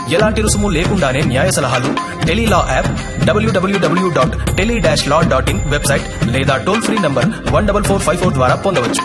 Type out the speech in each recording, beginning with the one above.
ఎలాంటి రుసుము లేకుండానే న్యాయ సలహాలు Tele Law app W W W dot tele dash law dot in website లేదా toll free number one double four five four ద్వారా పొందవచ్చు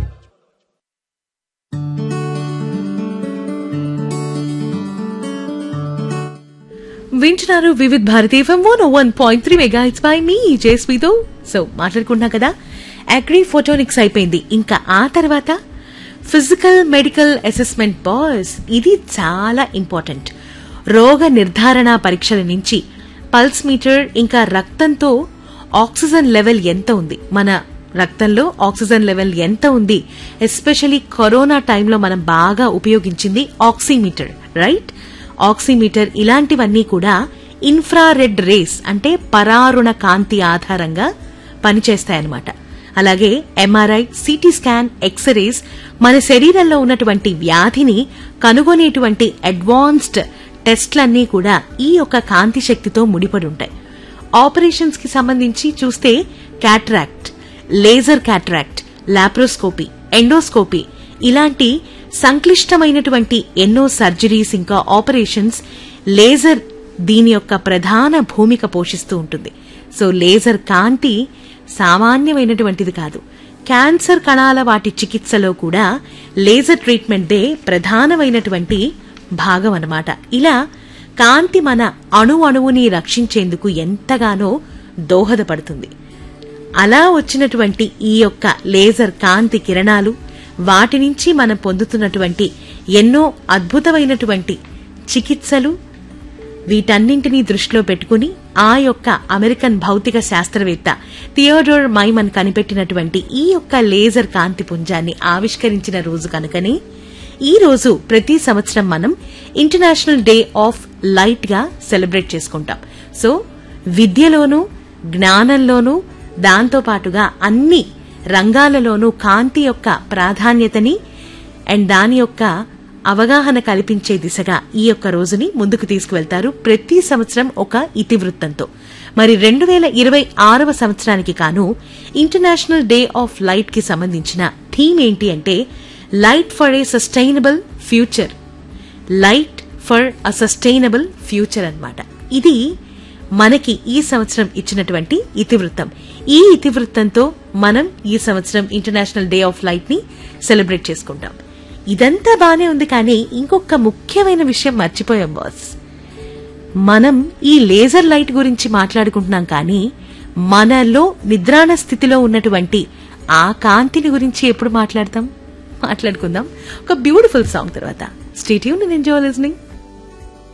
వింటున్నారు Vividh Bharati FM one one point three megahertz బై మీ జేస్మితో సో మాట్లాడుకుంటున్నాం కదా అగ్రి ఫోటోనిక్స్ అయిపోయింది ఇంకా ఆ తర్వాత ఫిజికల్ మెడికల్ అసెస్మెంట్ బాయ్స్ ఇది చాలా ఇంపార్టెంట్ రోగ నిర్ధారణ పరీక్షల నుంచి పల్స్ మీటర్ ఇంకా రక్తంతో ఆక్సిజన్ లెవెల్ ఎంత ఉంది మన రక్తంలో ఆక్సిజన్ లెవెల్ ఎంత ఉంది ఎస్పెషలీ కరోనా టైంలో మనం బాగా ఉపయోగించింది ఆక్సిమీటర్ రైట్ ఆక్సిమీటర్ ఇలాంటివన్నీ కూడా ఇన్ఫ్రారెడ్ రేస్ అంటే పరారుణ కాంతి ఆధారంగా పనిచేస్తాయన్నమాట అలాగే ఎంఆర్ఐ సిటీ స్కాన్ ఎక్స్రేస్ మన శరీరంలో ఉన్నటువంటి వ్యాధిని కనుగొనేటువంటి అడ్వాన్స్డ్ టెస్ట్లన్నీ కూడా ఈ యొక్క కాంతి శక్తితో ముడిపడి ఉంటాయి ఆపరేషన్స్ కి సంబంధించి చూస్తే cataract laser cataract laparoscopy endoscopy ఇలాంటి సంక్లిష్టమైనటువంటి ఎన్నో సర్జరీస్ ఇంకా ఆపరేషన్స్ లేజర్ దీని యొక్క ప్రధాన భూమిక పోషిస్తూ ఉంటుంది సో లేజర్ కాంతి సామాన్యమైనటువంటిది కాదు క్యాన్సర్ కణాల వాటి చికిత్సలో కూడా లేజర్ ట్రీట్మెంట్దే ప్రధానమైనటువంటి భాగం అన్నమాట ఇలా కాంతి మన అణు అణువుని రక్షించేందుకు ఎంతగానో దోహదపడుతుంది అలా వచ్చినటువంటి ఈ యొక్క లేజర్ కాంతి కిరణాలు వాటి నుంచి మనం పొందుతున్నటువంటి ఎన్నో అద్భుతమైనటువంటి చికిత్సలు వీటన్నింటినీ దృష్టిలో పెట్టుకుని ఆ యొక్క అమెరికన్ భౌతిక శాస్త్రవేత్త థియోడోర్ మైమన్ కనిపెట్టినటువంటి ఈ యొక్క లేజర్ కాంతి పుంజాన్ని ఆవిష్కరించిన రోజు కనుకనే ఈ రోజు ప్రతి సంవత్సరం మనం ఇంటర్నేషనల్ డే ఆఫ్ లైట్ గా సెలబ్రేట్ చేసుకుంటాం సో విద్యలోనూ జ్ఞానంలోనూ దాంతో పాటుగా అన్ని రంగాలలోనూ కాంతి యొక్క ప్రాధాన్యతని అండ్ దాని యొక్క అవగాహన కల్పించే దిశగా ఈ యొక్క రోజుని ముందుకు తీసుకువెళ్తారు ప్రతి సంవత్సరం ఒక ఇతివృత్తంతో మరి రెండు వేల ఇరవై ఆరవ సంవత్సరానికి కాను ఇంటర్నేషనల్ డే ఆఫ్ లైట్ కి సంబంధించిన థీమ్ ఏంటి అంటే light for a sustainable future light for a sustainable future అన్నమాట ఇది మనకి ఈ సంవత్సరం ఇచ్చినటువంటి ఇతివృత్తం ఈ ఇతివృత్తంతో మనం ఈ సంవత్సరం ఇంటర్నేషనల్ డే ఆఫ్ లైట్ ని సెలబ్రేట్ చేసుకుంటాం ఇదంతా బానే ఉంది కానీ ఇంకొక ముఖ్యమైన విషయం మర్చిపోయాం బాస్ మనం ఈ లేజర్ లైట్ గురించి మాట్లాడుకుంటున్నాం కానీ మనలో నిద్రాణ స్థితిలో ఉన్నటువంటి ఆ కాంతిని గురించి ఎప్పుడు మాట్లాడతాం మాట్లాడుకుందాం ఒక బ్యూటిఫుల్ సాంగ్ తర్వాత స్టేట్యూన్ ఎంజాయ్ లిజనింగ్